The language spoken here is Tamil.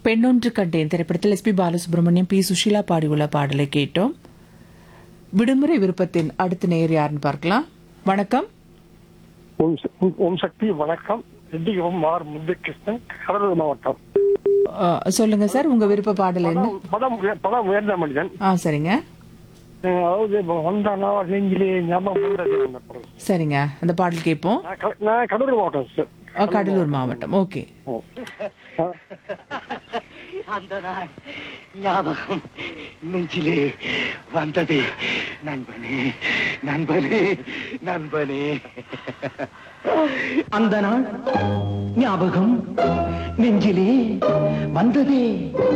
பெண்ணொன்று கண்டேன் திரைப்படத்தில் எஸ்பி பாலசுப்ரமணியம் பி சுஷீலா பாடியுள்ள பாடலை கேட்டோம் விடுமுறை விருப்பத்தின் அடுத்த நேயர் யாருன்னு பார்க்கலாம் வணக்கம் ஓம் ச- ஓம் சக்தி வணக்கம் ரெட்டிகம் ஆர் முத்துகிருஷ்ணன் கடலூர் மாவட்டம் ஆ, சொல்லுங்க சார் உங்க விருப்ப பாடல் என்ன படம் படம் உய- படம் உயர்ந்த மனிதன் ஆ சரிங்க அஹ் அதாவது இப்ப வந்தானா நெஞ்சிலே ஞாபகம் வந்தது அந்த படம். சரிங்க அந்த பாடல் கேட்போம் நான் க- நான் கடலூர் மாவட்டம் சார் ஆ, கடலூர் மாவட்டம் ஓகே ஓ. அஹ் அந்த நாள் ஞாபகம் நெஞ்சிலே வந்தது நண்பனே நண்பனே நண்பனே அந்த நாள் ஞாபகம் நெஞ்சிலே வந்ததே